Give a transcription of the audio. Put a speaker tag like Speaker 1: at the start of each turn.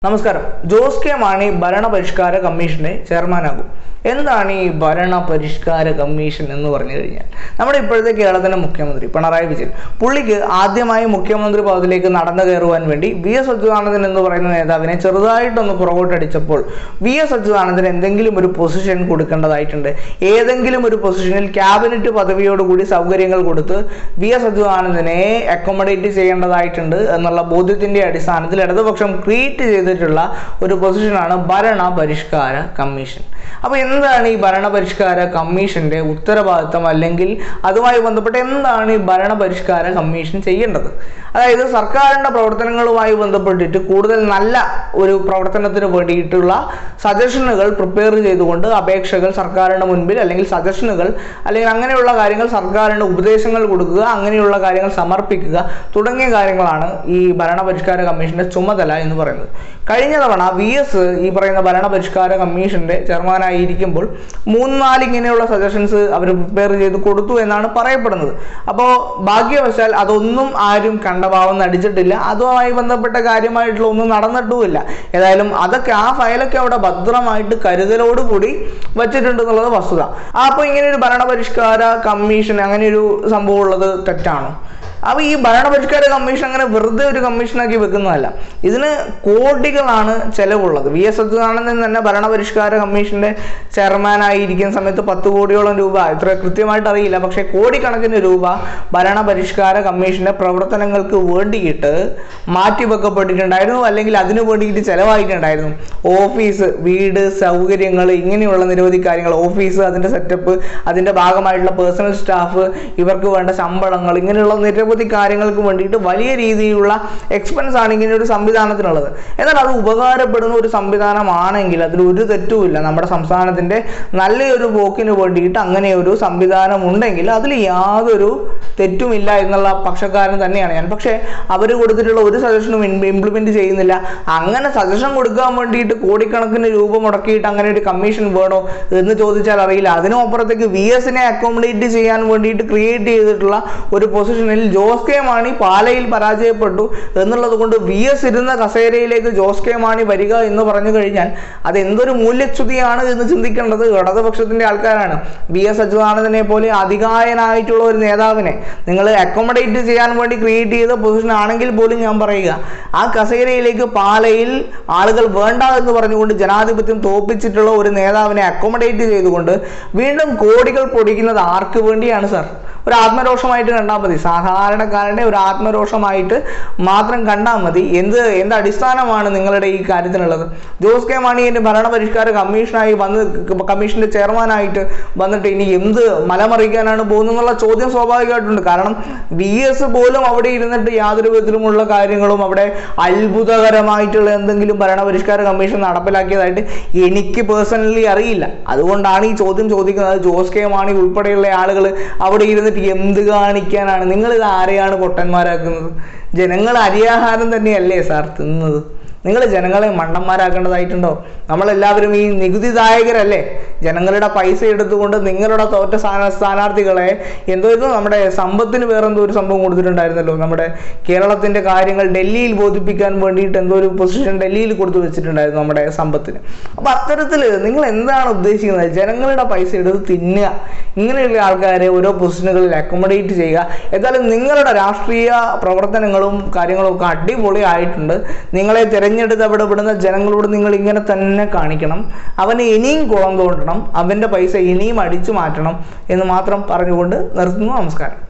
Speaker 1: നമസ്കാരം ജോസ് കെ മാണി ഭരണപരിഷ്കാര കമ്മീഷന്റെ ചെയർമാനാകും എന്താണ് ഈ ഭരണ പരിഷ്കാര കമ്മീഷൻ എന്ന് പറഞ്ഞു കഴിഞ്ഞാൽ നമ്മുടെ ഇപ്പോഴത്തെ കേരളത്തിന്റെ മുഖ്യമന്ത്രി പിണറായി വിജയൻ പുള്ളിക്ക് ആദ്യമായി മുഖ്യമന്ത്രി പദത്തിലേക്ക് നടന്നു കയറുവാൻ വേണ്ടി വി എസ് അച്യുതാനന്ദൻ എന്ന് പറയുന്ന നേതാവിനെ ചെറുതായിട്ടൊന്ന് പുറകോട്ടടിച്ചപ്പോൾ വി എസ് അച്യുതാനന്ദൻ എന്തെങ്കിലും ഒരു പൊസിഷൻ കൊടുക്കേണ്ടതായിട്ടുണ്ട് ഏതെങ്കിലും ഒരു പൊസിഷനിൽ ക്യാബിനറ്റ് പദവിയോടുകൂടി സൗകര്യങ്ങൾ കൊടുത്ത് വി എസ് അച്യുതാനന്ദനെ അക്കോമഡേറ്റ് ചെയ്യേണ്ടതായിട്ടുണ്ട് എന്നുള്ള ബോധ്യത്തിന്റെ അടിസ്ഥാനത്തിൽ ഇടതുപക്ഷം ക്രിയേറ്റ് ചെയ്തിട്ടുള്ള ഒരു പൊസിഷനാണ് ഭരണ പരിഷ്കാര കമ്മീഷൻ അപ്പോൾ എന്താണ് ഈ ഭരണ പരിഷ്കാര കമ്മീഷന്റെ ഉത്തരവാദിത്തം അല്ലെങ്കിൽ അതുമായി ബന്ധപ്പെട്ട് എന്താണ് ഈ ഭരണ പരിഷ്കാര കമ്മീഷൻ ചെയ്യേണ്ടത് അതായത് സർക്കാരിന്റെ പ്രവർത്തനങ്ങളുമായി ബന്ധപ്പെട്ടിട്ട് കൂടുതൽ നല്ല ഒരു പ്രവർത്തനത്തിന് വേണ്ടിയിട്ടുള്ള സജഷനുകൾ പ്രിപ്പയർ ചെയ്തുകൊണ്ട് അപേക്ഷകൾ സർക്കാരിന്റെ മുൻപിൽ അല്ലെങ്കിൽ സജഷനുകൾ അല്ലെങ്കിൽ അങ്ങനെയുള്ള കാര്യങ്ങൾ സർക്കാരിന്റെ ഉപദേശങ്ങൾ കൊടുക്കുക അങ്ങനെയുള്ള കാര്യങ്ങൾ സമർപ്പിക്കുക തുടങ്ങിയ കാര്യങ്ങളാണ് ഈ ഭരണപരിഷ്കാര കമ്മീഷന്റെ ചുമതല എന്ന് പറയുന്നത് കഴിഞ്ഞ തവണ വി എസ് ഈ പറയുന്ന ഭരണപരിഷ്കാര കമ്മീഷന്റെ ചെയർമാനായിരിക്കുമ്പോൾ മൂന്ന് നാല് ഇങ്ങനെയുള്ള സജഷൻസ് അവർ പ്രിപ്പയർ ചെയ്ത് കൊടുത്തു എന്നാണ് പറയപ്പെടുന്നത് അപ്പോൾ ഭാഗ്യവശാൽ അതൊന്നും ആരും കണ്ടഭാവം നടിച്ചിട്ടില്ല അതുമായി ബന്ധപ്പെട്ട കാര്യമായിട്ടുള്ള ഒന്നും നടന്നിട്ടുമില്ല ഏതായാലും അതൊക്കെ ആ ഫയലൊക്കെ അവിടെ ഭദ്രമായിട്ട് കരുതലോടുകൂടി വെച്ചിട്ടുണ്ട് എന്നുള്ളത് വസ്തുത അപ്പോൾ ഇങ്ങനെ ഒരു ഭരണപരിഷ്കാര കമ്മീഷൻ അങ്ങനെ ഒരു സംഭവം ഉള്ളത് തെറ്റാണോ അപ്പോൾ ഈ ഭരണപരിഷ്കാര കമ്മീഷൻ അങ്ങനെ വെറുതെ ഒരു കമ്മീഷനാക്കി വെക്കുന്നതല്ല ഇതിന് കോടികളാണ് ചെലവുള്ളത് വി എസ് അച്യുതാനന്ദൻ തന്നെ ഭരണപരിഷ്കാര കമ്മീഷന്റെ ചെയർമാനായിരിക്കുന്ന സമയത്ത് പത്ത് കോടിയോളം രൂപ ഇത്ര കൃത്യമായിട്ട് അറിയില്ല പക്ഷേ കോടിക്കണക്കിന് രൂപ ഭരണപരിഷ്കാര കമ്മീഷന്റെ പ്രവർത്തനങ്ങൾക്ക് വേണ്ടിയിട്ട് മാറ്റിവെക്കപ്പെട്ടിട്ടുണ്ടായിരുന്നു അല്ലെങ്കിൽ അതിനു വേണ്ടിയിട്ട് ചെലവായിട്ടുണ്ടായിരുന്നു ഓഫീസ് വീട് സൗകര്യങ്ങൾ ഇങ്ങനെയുള്ള നിരവധി കാര്യങ്ങൾ ഓഫീസ് അതിന്റെ സെറ്റപ്പ് അതിന്റെ ഭാഗമായിട്ടുള്ള പേഴ്സണൽ സ്റ്റാഫ് ഇവർക്ക് വേണ്ട ശമ്പളങ്ങൾ ഇങ്ങനെയുള്ള നിരവധി കാര്യങ്ങൾക്ക് വേണ്ടിയിട്ട് വലിയ രീതിയിലുള്ള എക്സ്പെൻസ് ആണ് ഇങ്ങനെ ഒരു സംവിധാനത്തിനുള്ളത് എന്നാൽ അത് ഉപകാരപ്പെടുന്ന ഒരു സംവിധാനമാണെങ്കിൽ അതിൽ ഒരു തെറ്റുമില്ല നമ്മുടെ സംസ്ഥാനത്തിന്റെ നല്ലൊരു പോക്കിന് വേണ്ടിയിട്ട് അങ്ങനെ ഒരു സംവിധാനം ഉണ്ടെങ്കിൽ അതിൽ യാതൊരു തെറ്റുമില്ല എന്നുള്ള പക്ഷക്കാരൻ തന്നെയാണ് ഞാൻ പക്ഷേ അവർ കൊടുത്തിട്ടുള്ള ഒരു സജഷനും ഇംപ്ലിമെന്റ് ചെയ്യുന്നില്ല അങ്ങനെ സജഷൻ കൊടുക്കാൻ വേണ്ടിയിട്ട് കോടിക്കണക്കിന് രൂപ മുടക്കിയിട്ട് അങ്ങനെ ഒരു കമ്മീഷൻ വേണോ എന്ന് ചോദിച്ചാൽ അറിയില്ല അതിനും അപ്പുറത്തേക്ക് വി എസിനെ അക്കോമഡേറ്റ് ചെയ്യാൻ വേണ്ടിയിട്ട് ക്രിയേറ്റ് ചെയ്തിട്ടുള്ള ഒരു പൊസിഷനിൽ ജോസ് കെ മാണി പാലയിൽ പരാജയപ്പെട്ടു എന്നുള്ളത് കൊണ്ട് വി എസ് ഇരുന്ന കസേരയിലേക്ക് ജോസ് കെ മാണി വരിക എന്ന് പറഞ്ഞു കഴിഞ്ഞാൽ അത് എന്തൊരു മൂല്യച്യുതിയാണ് എന്ന് ചിന്തിക്കേണ്ടത് ഇടതുപക്ഷത്തിന്റെ ആൾക്കാരാണ് വി എസ് അച്യുതാനന്ദനെ പോലെ അധികായനായിട്ടുള്ള ഒരു നേതാവിനെ നിങ്ങൾ അക്കോമഡേറ്റ് ചെയ്യാൻ വേണ്ടി ക്രിയേറ്റ് ചെയ്ത പൊസിഷൻ ആണെങ്കിൽ പോലും ഞാൻ പറയുക ആ കസേരയിലേക്ക് പാലയിൽ ആളുകൾ വേണ്ട എന്ന് പറഞ്ഞുകൊണ്ട് ജനാധിപത്യം തോപ്പിച്ചിട്ടുള്ള ഒരു നേതാവിനെ അക്കോമഡേറ്റ് ചെയ്തുകൊണ്ട് വീണ്ടും കോടികൾ പൊടിക്കുന്നത് ആർക്ക് വേണ്ടിയാണ് സാർ ഒരു ആത്മരോഷമായിട്ട് കണ്ടാൽ മതി സാധാരണക്കാരൻ്റെ ഒരു ആത്മരോഷമായിട്ട് മാത്രം കണ്ടാൽ മതി എന്ത് എന്ത് അടിസ്ഥാനമാണ് നിങ്ങളുടെ ഈ കാര്യത്തിനുള്ളത് ജോസ് കെ മാണിയുടെ ഭരണപരിഷ്കാര കമ്മീഷനായി വന്ന് കമ്മീഷന്റെ ചെയർമാനായിട്ട് വന്നിട്ട് ഇനി എന്ത് മലമറിക്കാനാണ് പോകുന്നതെന്നുള്ള ചോദ്യം സ്വാഭാവികമായിട്ടുണ്ട് കാരണം വി എസ് പോലും അവിടെ ഇരുന്നിട്ട് യാതൊരു വിധത്തിലുമുള്ള കാര്യങ്ങളും അവിടെ അത്ഭുതകരമായിട്ടുള്ള എന്തെങ്കിലും ഭരണപരിഷ്കാര കമ്മീഷൻ നടപ്പിലാക്കിയതായിട്ട് എനിക്ക് പേഴ്സണലി അറിയില്ല അതുകൊണ്ടാണ് ഈ ചോദ്യം ചോദിക്കുന്നത് ജോസ് കെ മാണി ഉൾപ്പെടെയുള്ള ആളുകൾ അവിടെ ഇരുന്നിട്ട് എന്ത് കാണിക്കാനാണ് നിങ്ങൾ ഇത് ആരെയാണ് പൊട്ടന്മാരാക്കുന്നത് ജനങ്ങൾ അരിയാഹാരം തന്നെയല്ലേ സാർ തിന്നത് നിങ്ങൾ ജനങ്ങളെ മണ്ടന്മാരാക്കേണ്ടതായിട്ടുണ്ടോ നമ്മളെല്ലാവരും ഈ നികുതിദായകരല്ലേ ജനങ്ങളുടെ പൈസ എടുത്തുകൊണ്ട് നിങ്ങളുടെ തോറ്റ സ്ഥാന സ്ഥാനാർത്ഥികളെ എന്തോ ഇത് നമ്മുടെ സമ്പത്തിന് വേറെ എന്തോ ഒരു സംഭവം കൊടുത്തിട്ടുണ്ടായിരുന്നല്ലോ നമ്മുടെ കേരളത്തിന്റെ കാര്യങ്ങൾ ഡൽഹിയിൽ ബോധിപ്പിക്കാൻ വേണ്ടിയിട്ട് എന്തോ ഒരു പൊസിഷൻ ഡൽഹിയിൽ കൊടുത്തു വെച്ചിട്ടുണ്ടായിരുന്നു നമ്മുടെ സമ്പത്തിന് അപ്പൊ അത്തരത്തിൽ നിങ്ങൾ എന്താണ് ഉദ്ദേശിക്കുന്നത് ജനങ്ങളുടെ പൈസ എടുത്ത് തിന്നുക ഇങ്ങനെയുള്ള ആൾക്കാരെ ഓരോ പൊസിഷനുകളിൽ അക്കോമഡേറ്റ് ചെയ്യുക എന്തായാലും നിങ്ങളുടെ രാഷ്ട്രീയ പ്രവർത്തനങ്ങളും കാര്യങ്ങളും ഒക്കെ അടിപൊളി ആയിട്ടുണ്ട് നിങ്ങളെ തിരഞ്ഞെടുത്ത് അവിടെ വിടുന്ന ജനങ്ങളോട് നിങ്ങൾ ഇങ്ങനെ തന്നെ കാണിക്കണം അവന് ഇനിയും കുളം തോണ്ടണം അവൻ്റെ പൈസ ഇനിയും അടിച്ചു മാറ്റണം എന്ന് മാത്രം പറഞ്ഞുകൊണ്ട് നിർത്തുന്നു നമസ്കാരം